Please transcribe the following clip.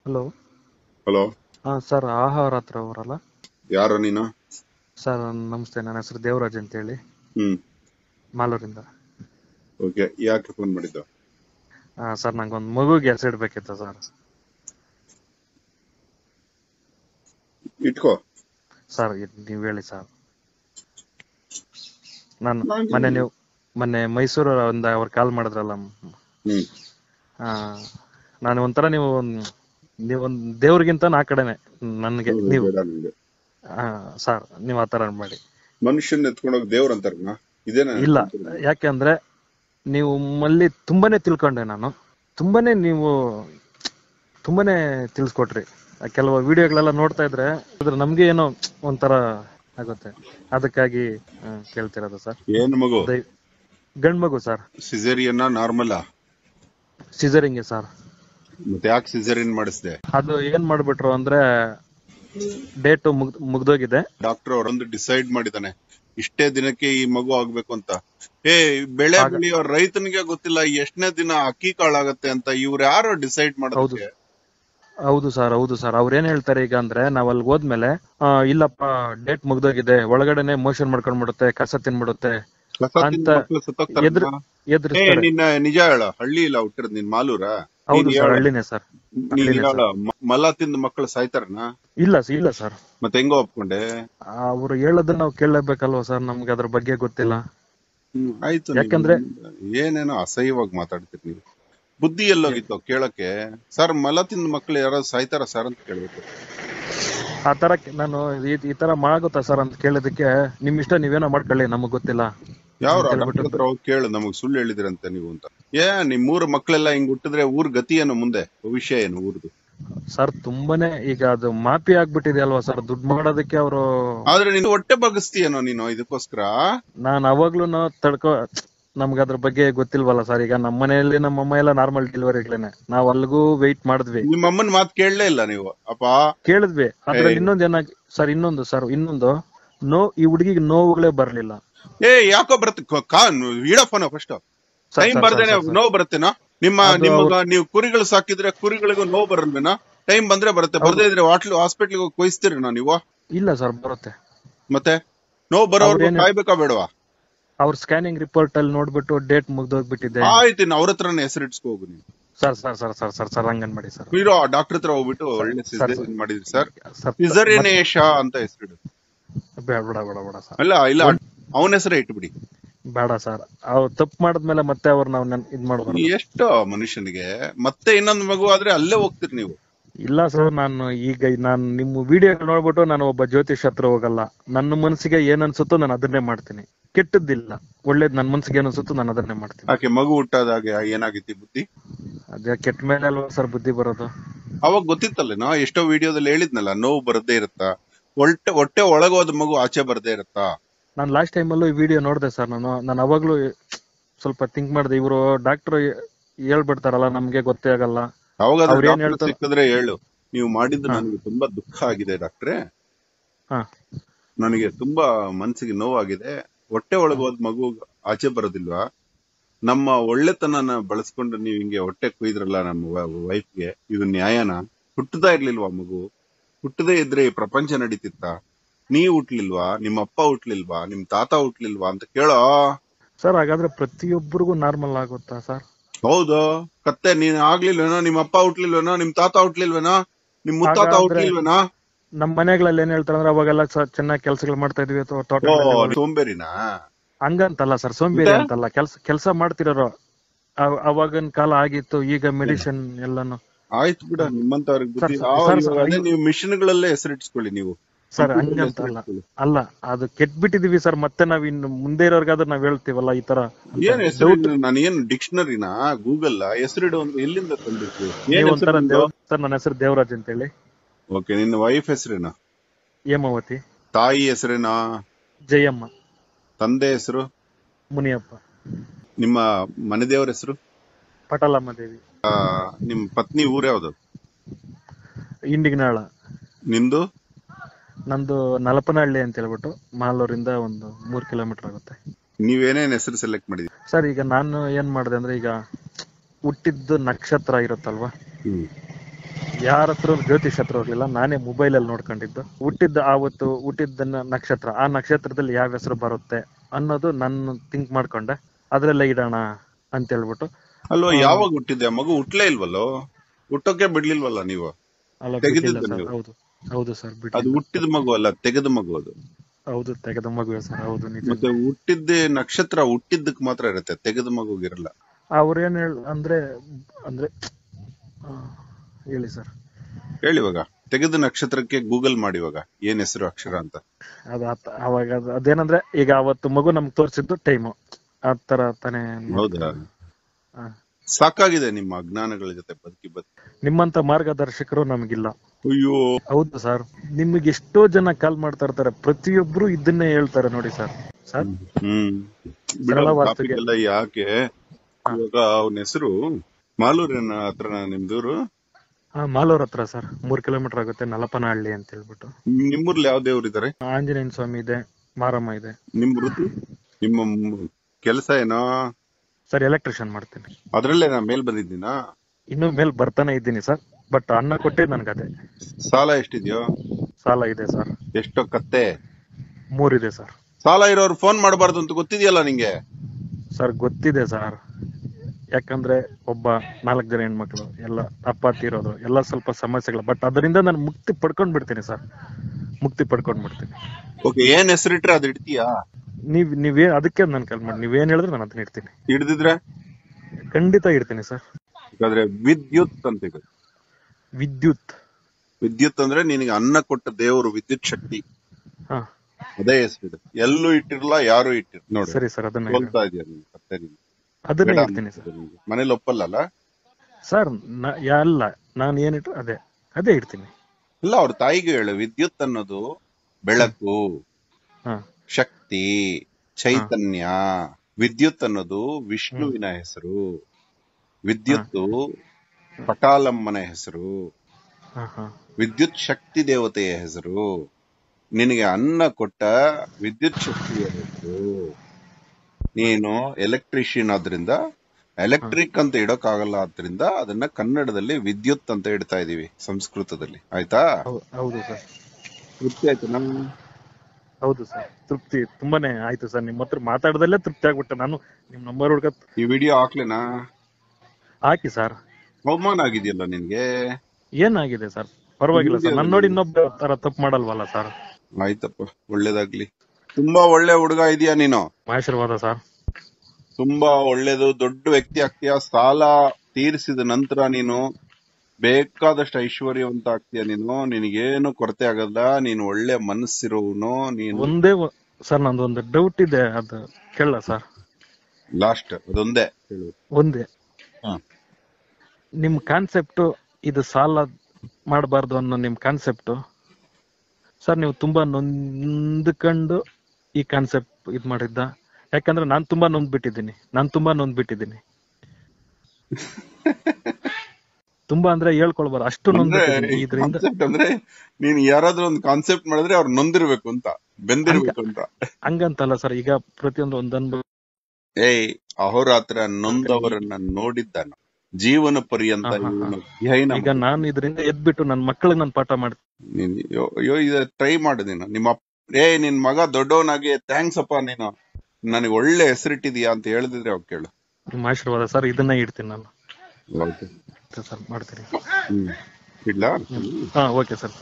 Hello hello ಹಾ sir ಆಹಾರ ಹತ್ರ ಅವರಲ್ಲ ಯಾರ ನೀನು ಸರ್ ನಮಸ್ತೆ ನನ್ನ ಹೆಸರು ದೇವರಾಜ್ ಅಂತ ಹೇಳಿ ಹ್ಮ್ ಮಾಲೂರಿಂದ ಓಕೆ ಯಾಕೆ ಫೋನ್ ಮಾಡಿದ್ದು ಹಾ ಸರ್ ನಂಗೊಂದು ಮಗುಗೆ ಹೆಸರು ಬೇಕಿತ್ತು ಸರ್ ಇಟ್ಕೋ ಸರ್ ನೀವು ಹೇಳಿ ಸರ್ ನಾನು ನಾನು- ಮೊನ್ನೆ ನೀವು ಮೊನ್ನೆ ಮೈಸೂರು ಒಂದು ಅವ್ರು ಕಾಲ್ ಮಾಡಿದ್ರಲ್ಲ ಹ್ಮ್ ಆ, ನಾನು ಒಂಥರ ನೀವು ಒಂದ್- ನೀವು ಒಂದು ದೇವ್ರಿಗಿಂತ ನಾ ಕಡೆನೆ ನನಗೆ ಹೌದು, ನೀವು ಬೇಡ ನಂಗೆ. ಹಾ ಸರ್ ನೀವು ಆ ಥರ ಮಾಡಿ ಮನುಷ್ಯನ್ ಎತ್ಕೊಂಡೋಗಿ ದೇವ್ರ ಅಂತಾರಣ್ಣ ಇದೇನ ಇಲ್ಲ ಯಾಕೆಂದ್ರೆ ನೀವು ಮಲ್ಲಿ ತುಂಬಾನೇ ತಿಳ್ಕೊಂಡೆ ನಾನು ತುಂಬಾನೇ ನೀವು ತುಂಬಾನೇ ತಿಳಿಸ್ಕೊಟ್ರಿ ಆ ಕೆಲವು ವಿಡಿಯೋಗಳೆಲ್ಲ ನೋಡ್ತಾ ಇದ್ರೆ ಅದ್ರ ನಮ್ಗೆ ಏನೋ ಒಂಥರ ಆಗುತ್ತೆ ಅದಕ್ಕಾಗಿ ಆ, ಕೇಳ್ತಿರೋದು ಸರ್ ಏನ್ ಮಗು ದಯ ಗಂಡ್ ಮಗು ಸರ್ ಸಿಸೇರಿಯನ್ನ ನಾರ್ಮಲ್ ಸಿಸರಿಂಗೆ ಸರ್ ಮತ್ತೆ ಯಾಕೆ ಸಿಸೇರಿಯನ್ ಮಾಡಿಸ್ದೆ ಅದು ಏನ್ ಮಾಡ್ಬಿಟ್ರು ಅಂದ್ರೆ ಡೇಟ್ ಮುಗ್ ಮುಗ್ದೋಗಿದೆ ಡಾಕ್ಟರ್ ಅವರೊಂದು ಡಿಸೈಡ್ ಮಾಡಿದಾನೆ ಇಷ್ಟೇ ದಿನಕ್ಕೆ ಈ ಮಗು ಆಗ್ಬೇಕು ಅಂತ ಏ ಬೆಳೆ ಬೆಳೆಯೋ ರೈತನಿಗೆ ಗೊತ್ತಿಲ್ಲ ಎಷ್ಟನೇ ದಿನ ಅಕ್ಕಿ ಕಾಳಾಗತ್ತೆ ಅಂತ ಇವ್ರು ಯಾರು ಡಿಸೈಡ್ ಮಾಡೋದಕ್ಕೆ ಹೌದು ಸರ್ ಹೌದು ಸರ್ ಅವ್ರ ಏನ್ ಹೇಳ್ತಾರೆ ಈಗ ಅಂದ್ರೆ ನಾವ್ ಅಲ್ಲಿ ಹೋದ್ಮೇಲೆ ಆ, ಇಲ್ಲಪ್ಪ ಡೇಟ್ ಮುಗ್ದೋಗಿದೆ ಒಳಗಡೆನೆ ಮೋಷನ್ ಮಾಡ್ಕೊಂಡ್ಬಿಡುತ್ತೆ ಕಸ ತಿನ್ಬಿಡುತ್ತೆ ಕಸ ತಿಂದ್ ಅಂತ ಮಕ್ಳು ಸತ್ತೋಗ್ತಾರಣ್ಣ. ಎದ್ರ ಏ ಎದುರಿಸ್ತಾರೆ ನಿನ್ನ ನಿಜ ಹೇಳ ಹಳ್ಳಿ ಇಲ್ಲ ಹುಟ್ಟಿರೋದ್ ನಿನ್ ಮಾಲೂರ ಹೌದು ನೀನ್ ಸರ್ ಹೇಳು. ಹಳ್ಳಿನೇ ಸರ್ ನೀನ್ ಹೇಳ ಮ- ಮಲ ತಿಂದ ಮಕ್ಕಳು ಸಾಯ್ತಾರನ ಇಲ್ಲ ಸ- ಇಲ್ಲ ಸರ್ ಮತ್ತೆ ಹೆಂಗೋ ಒಪ್ಕೊಂಡೆ ಅವ್ರು ಹೇಳೋದನ್ನ ನಾವು ಕೇಳಲೇಬೇಕಲ್ವಾ ಸರ್ ನಮ್ಗೆ ಅದ್ರ ಬಗ್ಗೆ ಗೊತ್ತಿಲ್ಲ ಹ್ಮ್, ಆಯ್ತು ಯಾಕಂದ್ರೆ- ನೀವು ಏನೇನೋ ಅಸಹ್ಯವಾಗಿ ಮಾತಾಡ್ತೀರಿ ನೀವು ಬುದ್ಧಿ ಎಲ್ಲೋಗಿತ್ತು ಕೇಳಕ್ಕೆ ಸರ್ ಮಲ ತಿಂದ ಮಕ್ಳು ಯಾರೋ ಸಾಯ್ತಾರ ಸರ್ ಅಂತ ಕೇಳ್ಬೇಕು ಆ ತರ ಕೆ- ನಾನು ಈ- ಈ ತರ ಮಾಡಾಗುತ್ತಾ ಸರ್ ಅಂತ ಕೇಳಿದಕ್ಕೆ ನಿಮ್ ಇಷ್ಟ ನೀವೇನೋ ಮಾಡ್ಕೊಳ್ಳಿ ನಮಗ್ ಗೊತ್ತಿಲ್ಲ ಯಾವ ಅಂತ ಡಾಕ್ಟರ್ ಹತ್ರ ಹೋಗಿ ಕೇಳು ನಮಗ್ ಸುಳ್ಳು ಹೇಳಿದ್ರಂತೆ ನೀವು ಅಂತ ಏ ನಿಮ್ ಮೂರ್ ಮಕ್ಳೆಲ್ಲ ಹಿಂಗ್ ಹುಟ್ಟಿದ್ರೆ ಊರ್ ಗತಿ ಏನು ಮುಂದೆ ಭವಿಷ್ಯ ಏನು ಊರ್ದು ಸರ್ ತುಂಬಾನೇ ಈಗ ಅದು ಮಾಪಿ ಆಗ್ಬಿಟ್ಟಿದೆ ಅಲ್ವಾ ಸರ್ ದುಡ್ಡು ಮಾಡೋದಕ್ಕೆ ಅವರು ಆದ್ರೆ ನೀನು ಹೊಟ್ಟೆ ಬಗ್ಗಿಸ್ತೀಯನೋ ನೀನು ಇದಕ್ಕೋಸ್ಕರ ನಾನ್ ಅವಾಗ್ಲೂ ತಡ್ಕೋ ನಮ್ಗೆ ಅದ್ರ ಬಗ್ಗೆ ಗೊತ್ತಿಲ್ವಲ್ಲ ಸರ್ ಈಗ ನಮ್ಮ ಮನೆಯಲ್ಲಿ ನಮ್ಮ ಅಮ್ಮ ಎಲ್ಲ ನಾರ್ಮಲ್ ಡೆಲಿವರಿಗಳೇನೆ ನಾವ್ ಅಲ್ಗೂ ವೆಯ್ಟ್ ಮಾಡಿದ್ವಿ ನಿಮ್ಮ ಅಮ್ಮನ್ ಮಾತ್ ಕೇಳಲೇ ಇಲ್ಲ ನೀವು ಅಪ್ಪ ಕೇಳಿದ್ವಿ ಅದ್ರಲ್ಲಿ ಇನ್ನೊಂದ್ ಏನಾಗಿ ಸರ್ ಇನ್ನೊಂದು ಸರ್ ಇನ್ನೊಂದು ನೋ ಈ ಹುಡುಗಿಗೆ ನೋವುಗಳೇ ಬರ್ಲಿಲ್ಲ ಏ ಯಾಕೋ ಬರುತ್ತೆ ಕ- ಕಾ ಇಡಫೋನ ಫಸ್ಟ್ ಸರ್, ಟೈಮ್ ಸರ್, ಬರ್ದೇನೆ ಸರ್, ಸರ್. ನೋವು ಬರುತ್ತೇನಾ ನಿಮ್ಮ ಅದು ನಿಮಗ ನೀವು ಕುರಿಗಳು ಸಾಕಿದ್ರೆ ಕುರಿಗಳಿಗೂ ನೋವು ಬರಲ್ವೇನಾ ಟೈಮ್ ಬಂದ್ರೆ ಬರುತ್ತೆ ಬರ್ದೇ ಇದ್ರೆ ಹಾಟ್ಲ್ ಹಾಸ್ಪಿಟ್ಲಿಗೆ ಹೋಗಿ ಕೊಯ್ಸ್ತೀರಣ್ಣ ನೀವು ಇಲ್ಲ ಸರ್ ಬರುತ್ತೆ ಮತ್ತೆ ನೋವು ಬರೋರ್ಗು ಅವ್ರೇನು- ಕಾಯ್ಬೇಕಾ ಬೇಡವಾ ಅವ್ರ ಸ್ಕ್ಯಾನಿಂಗ್ ರಿಪೋರ್ಟ್ ಅಲ್ಲಿ ನೋಡ್ಬಿಟ್ಟು ಡೇಟ್ ಮುಗ್ದೋಗ್ಬಿಟ್ಟಿದೆ ಆಯ್ತು ಇನ್ನು ಅವ್ರ ಹತ್ರನೇ ಹೆಸರಿಡ್ಸ್ಕೊ ಹೋಗು ನೀವು sir sir sir sir sir sir ಹಂಗನ್ ಮಾಡಿ ಸರ್ ಇರೋ ಡಾಕ್ಟರ್ ಹತ್ರ ಹೋಗ್ಬಿಟ್ಟು ಒಳ್ಳೆ ಸರ್, ಸಿಸೇರಿಯನ್ ಮಾಡಿದ್ರಿ ಸರ್ ಸರ್ ಸಿಸರೇನೇಶ ಅಂತ ಹೆಸರಿಡು ಬೇಡ ಬೇಡ ಬೇಡ ಬೇಡ ಸರ್ ಅಲ್ಲ ಇಲ್ಲ ಅವನ ಹೆಸರೇ ಇಟ್ಬಿಡಿ ಬೇಡ ಸರ್ ಅವ್ರು ತಪ್ಪು ಮಾಡಿದ್ಮೇಲೆ ಮತ್ತೆ ಅವ್ರು ನಾವು ನನ್ ಇದ್ ಮಾಡ್ಬಾರ್ದು ಎಷ್ಟು ಮನುಷ್ಯನಿಗೆ ಮತ್ತೆ ಇನ್ನೊಂದು ಮಗು ಆದ್ರೆ ಅಲ್ಲೇ ಹೋಗ್ತೀರಿ ನೀವು ಇಲ್ಲ ಸರ್ ನಾನು ಈಗ ನಾನು ನಿಮ್ಮ ವಿಡಿಯೋ ನೋಡ್ಬಿಟ್ಟು ನಾನು ಒಬ್ಬ ಜ್ಯೋತಿಷ್ ಹತ್ರ ಹೋಗಲ್ಲ ನನ್ನ ಮನಸ್ಸಿಗೆ ಏನ್ ಅನ್ಸುತ್ತೋ ನಾನು ಅದನ್ನೇ ಮಾಡ್ತೀನಿ ಕೆಟ್ಟದ್ದಿಲ್ಲ ಒಳ್ಳೇದ್ ನನ್ನ ಮನ್ಸಿಗೆ ಏನ್ ಅನ್ಸುತ್ತೋ ನಾನು ಅದನ್ನೇ ಮಾಡ್ತೀನಿ ಆಕೆ ಮಗು ಹುಟ್ಟಾದಾಗ ಏನಾಗಿತ್ತು ಈ ಬುದ್ಧಿ ಅದೇ ಕೆಟ್ಟ ಮೇಲೆ ಅಲ್ವಾ ಸರ್ ಬುದ್ಧಿ ಬರೋದು ಅವಾಗ ಗೊತ್ತಿತ್ತಲ್ಲ ನಾ ಎಷ್ಟೋ ವಿಡಿಯೋದಲ್ಲಿ ಹೇಳಿದ್ನಲ್ಲ ನೋವು ಬರದೇ ಇರುತ್ತಾ ಹೊಟ್ಟೆ ಹೊಟ್ಟೆ ಒಳಗೋದ ಮಗು ಆಚೆ ಬರದೇ ಇರುತ್ತಾ ನಾನು ಲಾಸ್ಟ್ ಟೈಮಲ್ಲೂ ಈ ವಿಡಿಯೋ ನೋಡಿದೆ ಸರ್ ನಾನು ನಾನು ಅವಾಗ್ಲೂ ಸ್ವಲ್ಪ ಥಿಂಕ್ ಮಾಡಿದೆ ಇವರು ಡಾಕ್ಟರ್ ಹೇಳ್ಬಿಡ್ತಾರಲ್ಲ ನಮ್ಗೆ ಗೊತ್ತೇ ಆಗಲ್ಲ ಅವಾಗ ಅವ್ರ್ ಏನ್ ಹೇಳ್ತಾರೆ? ಸಿಕ್ಕಿದ್ರೆ ಹೇಳು ನೀವು ಮಾಡಿದ್ದು ನನಗೆ ತುಂಬಾ ದುಃಖ ಆಗಿದೆ ಡಾಕ್ಟ್ರೆ ಹಾ ನನಗೆ ತುಂಬಾ ಮನ್ಸಿಗೆ ನೋವಾಗಿದೆ ಹೊಟ್ಟೆ ಒಳಗೋದ್ ಮಗು ಆಚೆ ಬರೋದಿಲ್ವಾ ನಮ್ಮ ಒಳ್ಳೆತನನ ಬಳಸ್ಕೊಂಡು ನೀವು ಹಿಂಗೆ ಹೊಟ್ಟೆ ಕುಯ್ದ್ರಲ್ಲ ನಮ್ಮ ವೈಫ್ಗೆ ಇದು ನ್ಯಾಯನ ಹುಟ್ಟತಾ ಇರ್ಲಿಲ್ವಾ ಮಗು ಹುಟ್ಟದೇ ಇದ್ರೆ ಈ ಪ್ರಪಂಚ ನಡೀತಿತ್ತ ನೀವ್ ಹುಟ್ಲಿಲ್ವಾ ನಿಮ್ಮ ಅಪ್ಪ ಹುಟ್ಲಿಲ್ವಾ ನಿಮ್ ತಾತ ಹುಟ್ಲಿಲ್ವಾ ಅಂತ ಕೇಳೋ ಸರ್ ಹಾಗಾದ್ರೆ ಪ್ರತಿಯೊಬ್ಬರಿಗೂ ನಾರ್ಮಲ್ ಆಗುತ್ತಾ ಸರ್ ಹೌದು ಕತ್ತೆ ನೀನ್ ಆಗ್ಲಿಲ್ವೇನೋ ನಿಮ್ಮ ಅಪ್ಪ ಹುಟ್ಲಿಲ್ವೇನೋ ನಿಮ್ ತಾತ ಹುಟ್ಲಿಲ್ವೇನೋ ನಿಮ್ ಮುತ್ತಾತ ಹಾಗಾದ್ರೆ- ಹುಟ್ಲಿಲ್ವೇನೋ ನಮ್ಮ ಮನೆಗಳಲ್ಲಿ ಏನ್ ಹೇಳ್ತಾರೆ ಅಂದ್ರೆ ಅವಾಗೆಲ್ಲ ಸ- ಚೆನ್ನಾಗಿ ಕೆಲಸಗಳು ಮಾಡ್ತಾ ಇದ್ವಿ ಅಥವಾ ತೋಟ ಓ ಸೋಂಬೇರಿನಾ ಹಂಗಂತಲ್ಲ ಸರ್ ಸೋಂಬೇರಿ ಅಂತಲ್ಲ ಕೆಲ್ಸ ಕೆಲಸ ಮಾಡ್ತಿರೋರು ಅವ್- ಅವಾಗಿನ ಕಾಲ ಆಗಿತ್ತು ಈಗ ಮೆಡಿಸಿನ್ ಎಲ್ಲಾನು ಆಯ್ತು ಬಿಡ ನಿಮ್ಮಂತವ್ರಿಗೆ ಬುದ್ಧಿ ಸರ್, ಆ, ಸರ್, ಇವಾಗ ಸರ್, ಅದೇ ನೀವು ಮಿಷನ್ಗಳಲ್ಲೇ ಹೆಸರಿಟ್ಸ್ಕೊಳ್ಳಿ ನೀವು ಸರ್ Computer ಹಂಗಂತ ಅಲ್ಲ ಹೆಸರಿಟ್ಕೊಳ್ಳಿ. ಅಲ್ಲ ಅದು ಕೆಟ್ಬಿಟ್ಟಿದೀವಿ ಸರ್ ಮತ್ತೆ ನಾವ್ ಇನ್ನು ಮುಂದೆ ಇರೋರ್ಗಾದ್ರೆ ನಾವ್ ಹೇಳ್ತೀವಲ್ಲ ಈ ತರ ಏನ್ ಹೆಸರು ನಾನು ಏನ್ ಡಿಕ್ಷನರಿನ ಗೂಗಲ್ ಹೆಸರಿಡು ಅಂದ್ರೆ ಎಲ್ಲಿಂದ ತಂದಿತ್ತು ಏನ್ ನೀವು ಒಂಥರ ಹೆಸರು ದೇವ್ ಸರ್ ನನ್ನ ಹೆಸರು ದೇವರಾಜ್ ಅಂತ ಹೇಳಿ ಓಕೆ ನಿನ್ನ ವೈಫ್ ಹೆಸರೇನ ಹೇಮಾವತಿ ತಾಯಿ ಹೆಸರೇನಾ ಜಯಮ್ಮ ತಂದೆ ಹೆಸರು ಮುನಿಯಪ್ಪ ನಿಮ್ಮ ಮನೆ ದೇವರ ಹೆಸರು ಪಟಲಮ್ಮ ದೇವಿ ಆ, ನಿಮ್ ಪತ್ನಿ ಊರ್ ಯಾವ್ದು ಇಂಡಿಗನಾಳ ನಿಂದು ನಂದು ನಲಪನಹಳ್ಳಿ ಅಂತ ಹೇಳ್ಬಿಟ್ಟು ಮಾಲೂರಿಂದ ಒಂದು ಮೂರ್ ಕಿಲೋಮೀಟರ್ ಆಗುತ್ತೆ ನೀವೇನೇನ್ ಹೆಸರು ಸೆಲೆಕ್ಟ್ ಮಾಡಿದ್ರಿ ಸರ್ ಈಗ ನಾನು ಏನ್ ಮಾಡಿದೆ ಅಂದ್ರೆ ಈಗ ಹುಟ್ಟಿದ್ದು ನಕ್ಷತ್ರ ಇರುತ್ತಲ್ವಾ ಹ್ಮ್ ಯಾರ ಹತ್ರ ಜ್ಯೋತಿಷ್ ಹತ್ರ ಹೋಗ್ಲಿಲ್ಲ ನಾನೇ ಮೊಬೈಲ್ ಅಲ್ಲಿ ನೋಡ್ಕೊಂಡಿದ್ದು ಹುಟ್ಟಿದ್ದ ಆವತ್ತು ಹುಟ್ಟಿದ್ದ ನ- ನಕ್ಷತ್ರ ಆ ನಕ್ಷತ್ರದಲ್ಲಿ ಯಾವ ಹೆಸರು ಬರುತ್ತೆ ಅನ್ನೋದು ನಾನು ಥಿಂಕ್ ಮಾಡ್ಕೊಂಡೆ ಅದ್ರಲ್ಲೇ ಇಡೋಣ ಅಂತ ಹೇಳ್ಬಿಟ್ಟು ಅಲ್ವಾ ಯಾವಾಗ ಹುಟ್ಟಿದ್ದೆ ಮಗು ಹುಟ್ಲೇ ಇಲ್ವಲ್ಲೋ ಹುಟ್ಟೋಕೆ ಬಿಡ್ಲಿಲ್ವಲ್ಲ ನೀವು ಅಲ್ಲ ತೆಗೆದಿದ್ದು ಬಿಟ್ಟಿಲ್ಲ ಸರ್ ನೀವು. ಹೌದು ಹೌದು ಸರ್ ಅದು ಬಿಟ್ಟಿಲ್ಲ ಹುಟ್ಟಿದ ಮಗು ಅಲ್ಲ ತೆಗೆದ ಮಗು ಅದು ಹೌದು ತೆಗೆದ ಮಗುವೆ ಸರ್ ಹೌದು ನಿಜ ಮತ್ತೆ ಹುಟ್ಟಿದ್ದೆ ನಕ್ಷತ್ರ ಹುಟ್ಟಿದ್ದಕ್ ಮಾತ್ರ ಇರುತ್ತೆ ತೆಗೆದ ಮಗುಗಿರಲ್ಲ ಅವ್ರು ಏನ್ ಹೇಳ ಅಂದ್ರೆ ಅಂದ್ರೆ ಆ, ಹೇಳಿ ಸರ್ ಹೇಳಿ ಇವಾಗ ತೆಗೆದ ನಕ್ಷತ್ರಕ್ಕೆ ಗೂಗಲ್ ಮಾಡಿ ಇವಾಗ ಏನ್ ಹೆಸರು ಅಕ್ಷರ ಅಂತ ಅದ ಆತ- ಅವಾಗ ಅದ್- ಅದೇನಂದ್ರೆ ಈಗ ಅವತ್ತು ಮಗು ನಮ್ಗೆ ತೋರಿಸಿದ್ದು ಟೈಮು ಆ ತರ ತಾನೇ ಹೌದಾ ಆ. ಸಾಕಾಗಿದೆ ನಿಮ್ಮ ಅಜ್ಞಾನಗಳ ಜೊತೆ ಬದುಕಿ ಬದುಕಿ ನಿಮ್ಮಂತ ಮಾರ್ಗದರ್ಶಕರು ನಮಗಿಲ್ಲ ಅಯ್ಯೋ ಹೌದು ಸರ್ ನಿಮಗೆ ಎಷ್ಟೋ ಜನ ಕಾಲ್ ಮಾಡ್ತಾ ಇರ್ತಾರೆ ಪ್ರತಿಯೊಬ್ರು ಇದನ್ನೇ ಹೇಳ್ತಾರೆ ನೋಡಿ ಸರ್ ಸರ್ ಹ್ಮ್ ಸರಳ ಟಾಪಿಕ್ ವಾಸ್ತುಗೆ. ಎಲ್ಲ ಯಾಕೆ ಇವಾಗ ಅವನ ಹೆಸರು ಮಾಲೂರಿನ ಹತ್ರ ನಿಮ್ದೂರು ಹಾ ಮಾಲೂರ್ ಹತ್ರ ಸರ್ ಮೂರ್ ಕಿಲೋಮೀಟರ್ ಆಗುತ್ತೆ ನಲಪನಹಳ್ಳಿ ಅಂತ ಹೇಳ್ಬಿಟ್ಟು ನಿಮ್ಮೂರ್ಲಿ ಯಾವ ದೇವ್ರು ಇದಾರೆ ಆಂಜನೇಯನ ಸ್ವಾಮಿ ಇದೆ ಮಾರಮ್ಮ ಇದೆ ನಿಮ್ ವೃತ್ತಿ ನಿಮ್ಮ ಮ್- ಕೆಲಸ ಏನೋ ಸರ್ ಎಲೆಕ್ಟ್ರಿಷಿಯನ್ ಮಾಡ್ತೀನಿ ಅದ್ರಲ್ಲೇ ನಾ ಮೇಲ್ ಬಂದಿದ್ದೀನಾ ಇನ್ನು ಮೇಲ್ ಬರ್ತಾನೆ ಇದ್ದೀನಿ ಸರ್ ಬಟ್ ಅನ್ನ ಕೊಟ್ಟೆ ನನ್ಗದೆ ಸಾಲ ಎಷ್ಟಿದ್ಯೋ ಸಾಲ ಇದೆ ಸರ್ ಎಷ್ಟೋ ಕತ್ತೆ ಮೂರಿದೆ ಸರ್ ಸಾಲ ಇರೋರು ಫೋನ್ ಮಾಡಬಾರ್ದು ಅಂತ ಗೊತ್ತಿದೆಯಲ್ಲ ನಿಂಗೆ ಸರ್ ಗೊತ್ತಿದೆ ಸರ್ ಯಾಕಂದ್ರೆ ಒಬ್ಬ ನಾಲ್ಕು ಜನ ಹೆಣ್ಮಕ್ಳು ಎಲ್ಲ ಅಪ್ಪ ತೀರೋದು ಎಲ್ಲ ಸ್ವಲ್ಪ ಸಮಸ್ಯೆಗಳು ಬಟ್ ಅದರಿಂದ ನಾನು ಮುಕ್ತಿ ಪಡ್ಕೊಂಡ್ ಬಿಡ್ತೀನಿ ಸರ್ ಮುಕ್ತಿ ಪಡ್ಕೊಂಡ್ ಬಿಡ್ತೀನಿ ಓಕೆ ಏನ್ ಹೆಸರಿಟ್ರೆ ಅದ್ ಇಡ್ತೀಯಾ ನೀವ್ ನೀವೇ ಅದಕ್ಕೆ ನಾನು ಕಾಲ್ ಮಾಡಿ ನೀವೇನ್ ಹೇಳಿದ್ರೆ ನಾನು ಅದನ್ನ ಇಡ್ತೀನಿ ಹಿಡ್ದಿದ್ರೆ ಖಂಡಿತ ಇಡ್ತೀನಿ ಸರ್ ಯಾಕಂದ್ರೆ ವಿದ್ಯುತ್ ಅಂತ ಇದೆ ವಿದ್ಯುತ್ ವಿದ್ಯುತ್ ಅಂದ್ರೆ ನಿನಗೆ ಅನ್ನ ಕೊಟ್ಟ ದೇವರು ವಿದ್ಯುತ್ ಶಕ್ತಿ ಹಾ ಅದೇ ಹೆಸರಿದೆ ಎಲ್ಲೂ ಇಟ್ಟಿರಲ್ಲ ಯಾರು ಇಟ್ಟಿರ್ ನೋಡಿ ಸರಿ ಸರ್ ಅದನ್ನ ಇಡು. ಹೋಲ್ತಾ ಇದೆಯಾ ನೀನು ಕತ್ತೆ ನೀನು ಅದನ್ನ ಬೇಡ ಇಡ್ತೀನಿ ಸರ್ ಅನ್ಸುತ್ತೆ ನಿನ್ಗೆ. ಮನೇಲಿ ಒಪ್ಪಲ್ಲಲ್ಲ ಸರ್ ನ- ಯಾ- ಅಲ್ಲ ನಾನು ಏನಿಟ್ರು ಅದೇ ಅದೇ ಇಡ್ತೀನಿ ಇಲ್ಲ ಅವ್ರ ತಾಯಿಗೆ ಹೇಳು ವಿದ್ಯುತ್ ಅನ್ನೋದು ಬೆಳಕು ಹಾ ಶಕ್ತಿ ಚೈತನ್ಯ ವಿದ್ಯುತ್ ಅನ್ನೋದು ವಿಷ್ಣುವಿನ ಹೆಸರು ವಿದ್ಯುತ್ತು ಪಟಾಲಮ್ಮನ ಹೆಸರು ಹಾ ಹಾ ವಿದ್ಯುತ್ ಶಕ್ತಿ ದೇವತೆಯ ಹೆಸರು ನಿನಗೆ ಅನ್ನ ಕೊಟ್ಟ ವಿದ್ಯುತ್ ಶಕ್ತಿಯ ಹೆಸರು ನೀನು ಎಲೆಕ್ಟ್ರಿಷಿಯನ್ ಆದ್ರಿಂದ ಎಲೆಕ್ಟ್ರಿಕ್ ಅಂತ ಇಡೋಕ್ಕಾಗಲ್ಲ ಆದ್ರಿಂದ ಅದನ್ನ ಕನ್ನಡದಲ್ಲಿ ವಿದ್ಯುತ್ ಅಂತ ಇಡ್ತಾ ಇದೀವಿ ಸಂಸ್ಕೃತದಲ್ಲಿ ಆಯ್ತಾ ಹೌ- ಹೌದು ಸರ್ ತೃಪ್ತಿ ಆಯ್ತು ನಮ್ ಹೌದು ಸರ್ ತೃಪ್ತಿ ತುಂಬಾನೇ ಆಯ್ತು ಸರ್ ನಿಮ್ಮ ಹತ್ರ ಮಾತಾಡ್ದಲ್ಲೇ ತೃಪ್ತಿ ಆಗ್ಬಿಟ್ಟೆ ನಾನು ನಿಮ್ ನಂಬರ್ ಹುಡ್ಕ ಈ ವಿಡಿಯೋ ಹಾಕ್ಲೇನಾ ಹಾಕಿ ಸರ್ ಅವಮಾನ ಆಗಿದೆಯಲ್ಲ ನಿನ್ಗೆ ಏನಾಗಿದೆ ಸರ್ ಪರವಾಗಿಲ್ಲ ಸರ್ ನನ್ನ ನೋಡಿ ಇನ್ನೊಬ್ಬ ತರ ತಪ್ಪು ಮಾಡಲ್ವಲ್ಲ ಸರ್ ಆಯ್ತಪ್ಪ ಒಳ್ಳೇದಾಗ್ಲಿ ತುಂಬಾ ಒಳ್ಳೆ ಹುಡುಗ ಇದೀಯ ನೀನು ಆಶೀರ್ವಾದ ಸರ್ ತುಂಬಾ ಒಳ್ಳೇದು ದೊಡ್ಡ ವ್ಯಕ್ತಿ ಆಗ್ತೀಯ ಸಾಲ ತೀರಿಸಿದ ನಂತರ ನೀನು ಬೇಕಾದಷ್ಟು ಐಶ್ವರ್ಯವಂತ ಆಗ್ತೀಯ ನೀನು ನಿನಗೇನು ಕೊರತೆ ಆಗಲ್ಲ ನೀನು ಒಳ್ಳೆ ಮನಸ್ಸಿರುವನು ನೀನು ಒಂದೇ ಒ- ಸರ್ ನಂದು ಒಂದು ಡೌಟ್ ಇದೆ ಅದು ಕೇಳ ಸರ್ ಲಾಸ್ಟ್ ಅದೊಂದೇ ಹೇಳು ಒಂದೇ ನಿಮ್ ಕಾನ್ಸೆಪ್ಟ್ ಇದು ಸಾಲ ಮಾಡಬಾರ್ದು ಅನ್ನೋ ನಿಮ್ ಕಾನ್ಸೆಪ್ಟ್ ಸರ್ ನೀವು ತುಂಬಾ ನೊಂದ್ಕೊಂಡು ಈ ಕಾನ್ಸೆಪ್ಟ್ ಇದ್ ಮಾಡಿದ್ದ ಯಾಕಂದ್ರೆ ನಾನ್ ತುಂಬಾ ನೊಂದ್ಬಿಟ್ಟಿದ್ದೀನಿ ನಾನ್ ತುಂಬಾ ನೊಂದ್ಬಿಟ್ಟಿದ್ದೀನಿ ತುಂಬಾ ಅಂದ್ರೆ ಹೇಳ್ಕೊಳ್ಬಾರ್ದು ಅಷ್ಟು ಅಂದ್ರೆ ನೊಂದ್ಬಿಟ್ಟಿದ್ದೀನಿ ಇದರಿಂದ ಕಾನ್ಸೆಪ್ಟ್ ಅಂದ್ರೆ ನೀನ್ ಯಾರಾದ್ರೂ ಒಂದು ಕಾನ್ಸೆಪ್ಟ್ ಮಾಡಿದ್ರೆ ಅವ್ರು ನೊಂದಿರ್ಬೇಕು ಅಂತ ಬೆಂದಿರ್ಬೇಕು ಅಂತ ಹಂಗಂತಲ್ಲ ಸರ್ ಈಗ ಪ್ರತಿಯೊಂದು ಒಂದ್ ಅನ್ಭವ ಏಯ್ ಅಹೋರಾತ್ರ ನೊಂದವರನ್ನ ನೋಡಿದ್ದಾನ ಜೀವನ ಪರ್ಯಂತ ಹಾ, ಹಾ, ಹಾ. ಇವನು ಅಧ್ಯಯನ ಈಗ ನಾನು ಇದರಿಂದ ಎದ್ಬಿಟ್ಟು ನನ್ ಮಕ್ಕಳಿಗೆ ನಾನು ಪಾಠ ಮಾಡ್ತೀನಿ ನೀನ್ ಯೋ- ಅಯ್ಯೋ ಇದ ಟ್ರೈ ಮಾಡು ನೀನು ನಿಮ್ಮ ಅಪ್- ಏ ನಿನ್ ಮಗ ದೊಡ್ಡವನಾಗಿ ಥ್ಯಾಂಕ್ಸ್ ಅಪ್ಪ ನೀನು ನನಗೆ ಒಳ್ಳೆ ಹೆಸರಿಟ್ಟಿದೀಯಾ ಅಂತ ಹೇಳಿದ್ರೆ ಅವ್ ಕೇಳು ನಿಮ್ಮ ಆಶೀರ್ವಾದ ಸರ್ ಇದನ್ನ ಇಡ್ತೀನಿ ನಾನು ಹೌದು ಸರ್ ಮಾಡ್ತೀನಿ ಹ್ಮ್ ಇಡ್ಲಾ ಹಾ ಓಕೆ ಸರ್